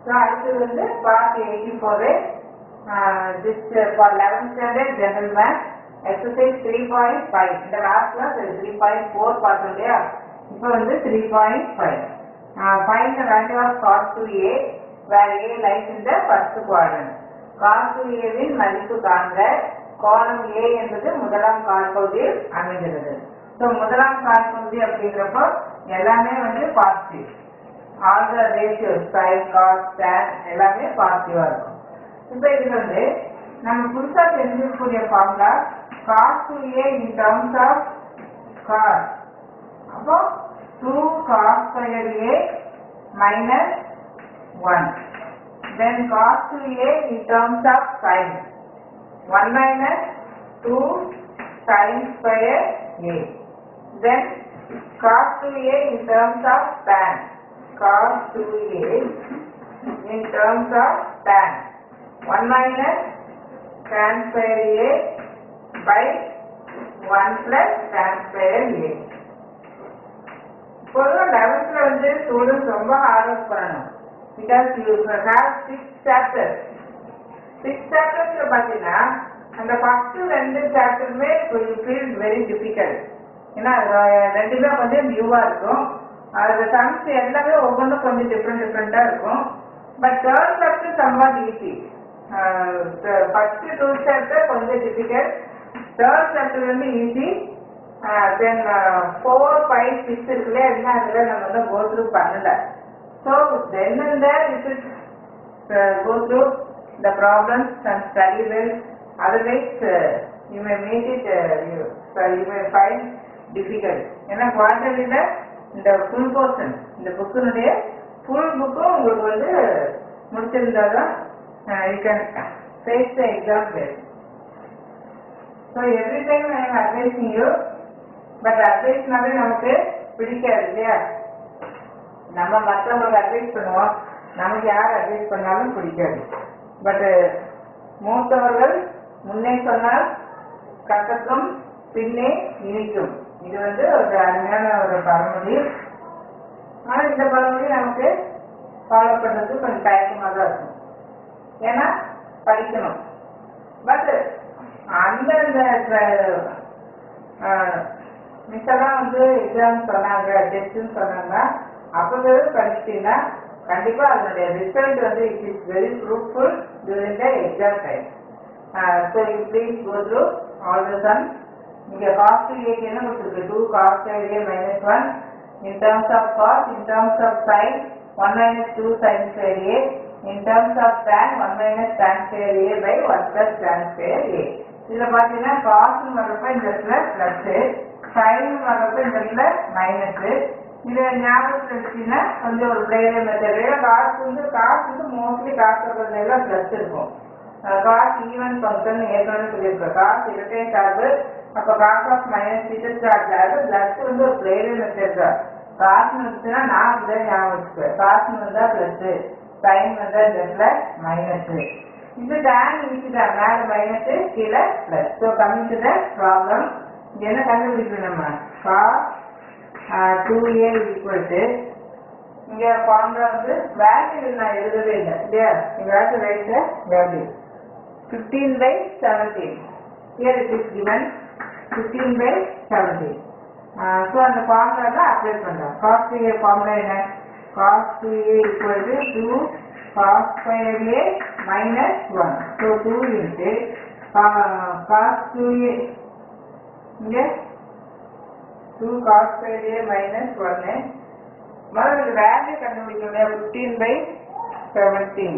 So அடுத்தது வந்து part eighty four this for eleventh standard general math exercise three point five இந்த last class three point four பார்த்தோம் இல்லையா இப்போ வந்து three point five find the value of cos two A where A lies இந்த first quadrant cos two ஏவின் மதிப்பு காண்க கோணம் ஏ என்பது முதலாம் காற்பகுதியில் அமைகிறது ஸோ முதலாம் காற்பகுதி அப்படிங்கிறப்போ எல்லாமே வந்து positive all the ratio sine cos tan எல்லாமே பாசிட்டிவா இருக்கும் இப்போ இது வந்து நம்ம புதுசா தெரிஞ்சிருக்கக்கூடிய formula cos two A in terms of cos அப்போ two cos square A minus one then cos two A in terms of sine one minus two sign square A then cos 2a in terms of tan cos 2a in terms of tan 1 minus tan square a by 1 plus tan square a பொதுவாக லெவன்த்ல வந்து students ரொம்ப hard work பண்ணணும் because you have six chapters சிக்ஸ் சாப்டர்ஸ்ல பார்த்தீங்கன்னா அந்த first ரெண்டு சாப்டருமே யூ ஃபீல் வெரி டிஃபிகல்ட் ஏன்னா அது ரெண்டுமே கொஞ்சம் நியூவா இருக்கும் அது சம்ஸ் எல்லாமே ஒவ்வொன்றும் கொஞ்சம் டிஃப்ரெண்ட் டிஃப்ரெண்டா இருக்கும் but third chapter somewhat easy first two chapter கொஞ்சம் டிஃபிகல்ட் தேர்ட் சாப்டர் வந்து easy then four five six இருக்குல்ல என்ன அதில் நம்ம வந்து கோ த்ரூ பண்ணல ஸோ தென் இந்த it is go through the problems and study well otherwise you may make it you may find difficult ஏன்னா குவார்டர்லியில் இந்த ஃபுல் போர்ஷன் இந்த புக்கினுடைய ஃபுல் புக்கும் உங்களுக்கு வந்து முடிச்சிருந்தா தான் you can face the exam face so every time I am advising you but அட்வைஸ்னாலே நமக்கு பிடிக்காது இல்லையா நம்ம மற்றவங்களுக்கு அட்வைஸ் பண்ணுவோம் நமக்கு யார் அட்வைஸ் பண்ணாலும் பிடிக்காது பட் மூத்தவர்கள் முன்னே சொன்னால் கட்டத்தும் பின்னே இனிக்கும் இது வந்து ஒரு அருமையான ஒரு பழமொழி ஆனால் இந்த பழமொழி நமக்கு ஃபாலோ பண்ணுறது கொஞ்சம் தயக்கமாக தான் இருக்கும் ஏன்னா படிக்கணும் பட் அந்தந்த மிஸ்ஸெல்லாம் வந்து எக்ஸாம் சொன்னாங்க டெஸ்ட்னு சொன்னாங்க அப்போவே படிச்சிட்டீங்கன்னா கண்டிப்பாக அதனுடைய ரிசல்ட் வந்து it is very fruitful during the exam time so you please go through all the sum இங்க காஸ்ட் ஏக்கு என்ன கொடுத்துருக்கு two cos A minus one in terms of cos in terms of sine one minus two sign square A in terms of tan one minus tan square A by one plus tan square A இதுல பாத்தீங்கன்னா cost வர்றப்ப இந்த இடத்துல plus sign வர்றப்ப இந்த இடத்துல minus இது ஞாபகத்தில் வச்சுன்னா கொஞ்சம் ஒரு பிளேயர் மெத்தட் காசு வந்து காசு வந்து மோஸ்ட்லி காசு எல்லாம் பிளஸ் இருக்கும் காஸ் ஈவன் ஃபங்க்ஷன் ஏற்கனவே சொல்லியிருக்கோம் காஸ் இரட்டை சார்பு அப்போ காஸ் ஆஃப் மைனஸ் டீச்சர் சார்ஜ் ஆகுது பிளஸ் வந்து ஒரு பிளேயர் மெத்தட் தான் காசு வந்துச்சுன்னா நான் அப்படிதான் ஞாபகம் வச்சுக்குவேன் காசு வந்தா பிளஸ் சைன் வந்தா இந்த இடத்துல மைனஸ் இது டேன் ஈஸி தான் மேல மைனஸ் கீழே plus so coming to the problem இது என்ன கண்டுபிடிக்கணும் நம்ம cos two A equal to இங்க ஃபார்முலா வந்து வேல்யூ நான் எழுதவே இல்லை இல்லையா நீங்க value right value 15 by 17. Here it is given 15 by 17. Uh, so அந்த formula தான் apply பண்றோம். cos 2a formula என்ன? cos 2a equal to 2 cos square a minus 1. So 2 into uh, cos 2a இங்க 2 cos square a minus 1 முதல்ல value கண்டுபிடிக்கணும் 15 by 17.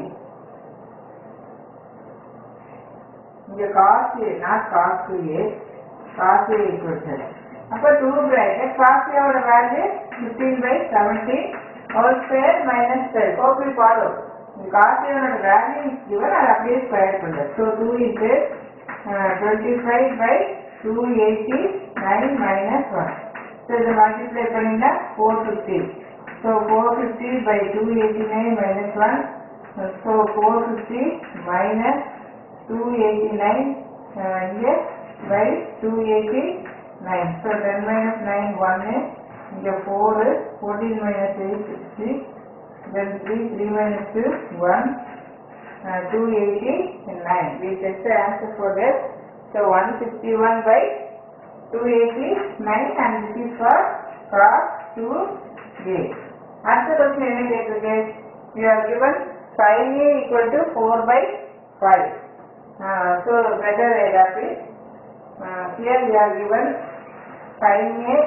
இங்க காசு not காசு ஏ காசு ஈக்குவல் அப்ப டூ பிராக்கெட் காசியோட value fifteen by seventeen whole square minus five கோபி follow காசியோட வேல்யூ இஸ் கிவன் அதை அப்படியே ஸ்கொயர் பண்ணுறது so two into twenty five by two eighty nine minus one so இதை மல்டிப்ளை பண்ணிங்கன்னா four fifty so four fifty by two eighty nine minus one so four fifty minus 289 uh, here by 289. So 10 minus 9 1 is இங்க 4 14 minus 8 6 then 3, 3 minus 2, 1, uh, 289. We get the answer for that. So 161 by 289 and this is for cross 2a. Answer question என்ன கேட்டிருக்கு you are given sin a equal to 4 by 5. Uh, so better adapt it. Uh, here we are given sin a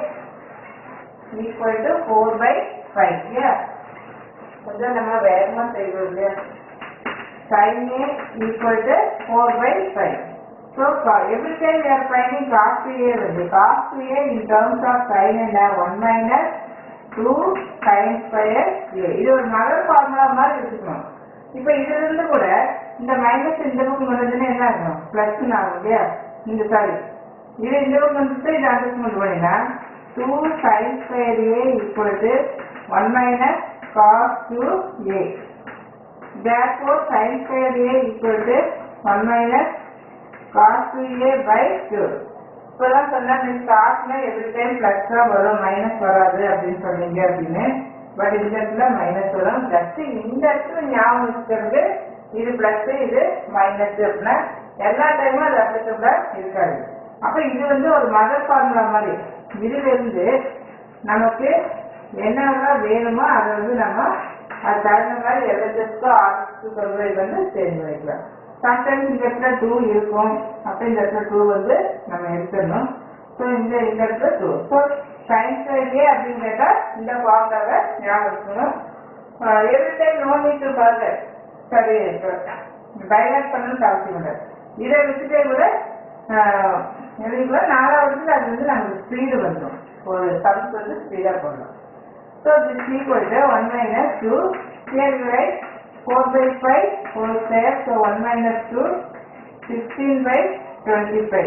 equal to 4 by 5. Yeah. கொஞ்சம் நம்ம வேகமா செய்வோம் இல்லையா sin a equal to 4 by 5. So co- every time we are finding cos 2a வந்து cos 2a in terms of sin என்ன 1 minus 2 sin square a இது ஒரு mother formula மாதிரி இருக்கணும் இப்போ இதுல இருந்து கூட இந்த மைனஸ் இந்த பக்கம் வந்ததுன்னா என்ன ஆகும் பிளஸ் ஆகும் இல்லையா இந்த சாரி இது இந்த பக்கம் வந்துட்டு இது அட்ஜஸ்ட்மெண்ட் பண்ணினா two sign square A equal to one minus cos two A therefore sin square a equal to 1 minus cos 2a by 2 இப்பதான் சொன்னா நீ காசுனா எவ்ரி டைம் பிளஸ் தான் வரும் மைனஸ் வராது அப்படின்னு சொன்னீங்க அப்படின்னு பட் இந்த இடத்துல மைனஸ் வரும் ஜஸ்ட் இந்த இடத்துல ஞாபகம் வச்சுக்கிறது இது பிளஸ் இது மைனஸ் அப்படின்னா எல்லா டைமும் அது அப்ளிகபிளா இருக்காது அப்ப இது வந்து ஒரு மதர் ஃபார்முலா மாதிரி இதுல இருந்து நமக்கு என்னெல்லாம் வேணுமோ அதை வந்து நம்ம அது தகுந்த மாதிரி எல்எஸ்எஸ்க்கோ ஆர்எஸ்க்கு சொல்றது வந்து தேர்ந்து வைக்கலாம் சம்டைம்ஸ் இந்த இடத்துல டூ இருக்கும் அப்போ இந்த இடத்துல டூ வந்து நம்ம எடுத்துடணும் ஸோ இந்த இந்த இடத்துல டூ ஸோ சயின்ஸ் ஏ அப்படின்னு கேட்டா இந்த ஃபார்முலாவை ஞாபகம் வச்சுக்கணும் every time no need to further சரி டைலாக் பண்ணணும்னு அவசியம் இல்லை இதை வச்சுட்டே கூட எழுதிக்குள்ள நாலாவதுல அது வந்து நமக்கு ஸ்பீடு வந்துடும் ஒரு சம்ஸ் வந்து ஸ்பீடாக பண்ணணும் So this is equal to 1 minus 2. Here you write 4 by 5 whole square. So 1 minus 2, 16 by 25.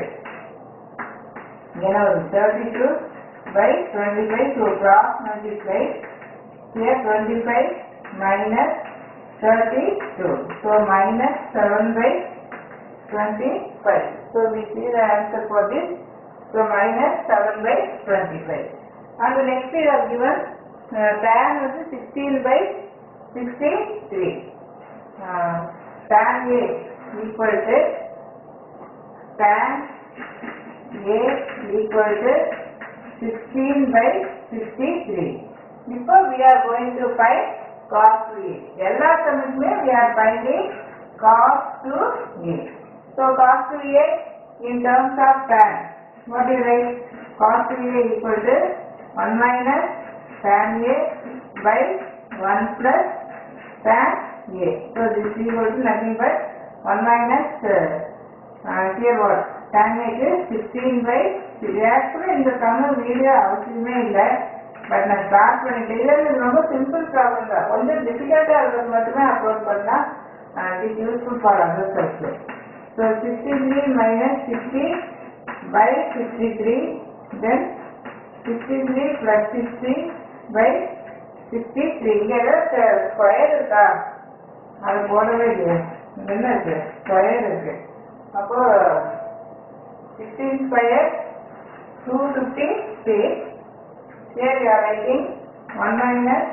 You know, 32 by 25. So cross multiply. Here 25 minus 32. So minus 7 by 25. So we see the answer for this. So minus 7 by 25. And the next we are given uh, tan வந்து 16 by 63. Uh, tan A equal to tan A equal to 16 by 63. இப்போ we are going to find cos 2A. எல்லா சமயத்துமே we are finding cos 2A. So cos 2A in terms of tan. What do you write? Cos 2A equal to 1 minus tan A by 1 plus tan A. So this is equal to nothing but 1 minus uh, uh, here what? tan A is 16 by இது actually இந்த Tamil video அவசியமே இல்லை but நான் start பண்ணிட்டேன் இல்லை இது ரொம்ப simple problem தான் கொஞ்சம் டிஃபிகல்ட்டாக இருக்கிறது மட்டுமே அப்ரோச் பண்ணால் it useful for other subject so sixty three minus sixty by sixty three then 63 plus 60 by 63 இங்க ஏதாவது ஸ்கொயர் இருக்கா அது போடவே இல்லையா இங்க என்ன இருக்கு ஸ்கொயர் இருக்கு அப்போ 16 square 256 here you are writing 1 minus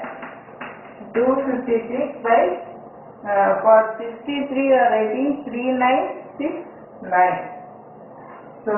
256 by uh, for 63 you are writing 3969 so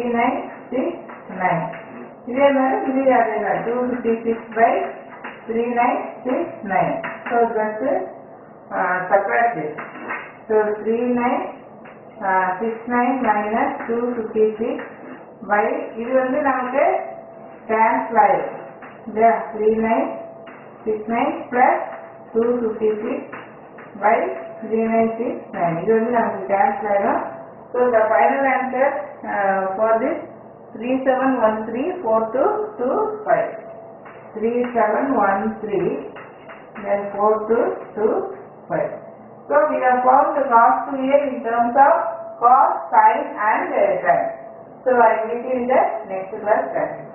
3969 இதே மாதிரி இது அதே தான் two fifty six by three nine six nine so just subtract this so three nine six nine minus two fifty six by இது வந்து நமக்கு cancel ஆயிடும் இல்லையா three nine six nine plus two fifty six by three nine six nine இது வந்து நமக்கு cancel ஆயிடும் so the final answer for this 37134225. 3713 then 4225. So we have found the cos 2a in terms of cos, sin and uh, tan. So I will meet you in the next class.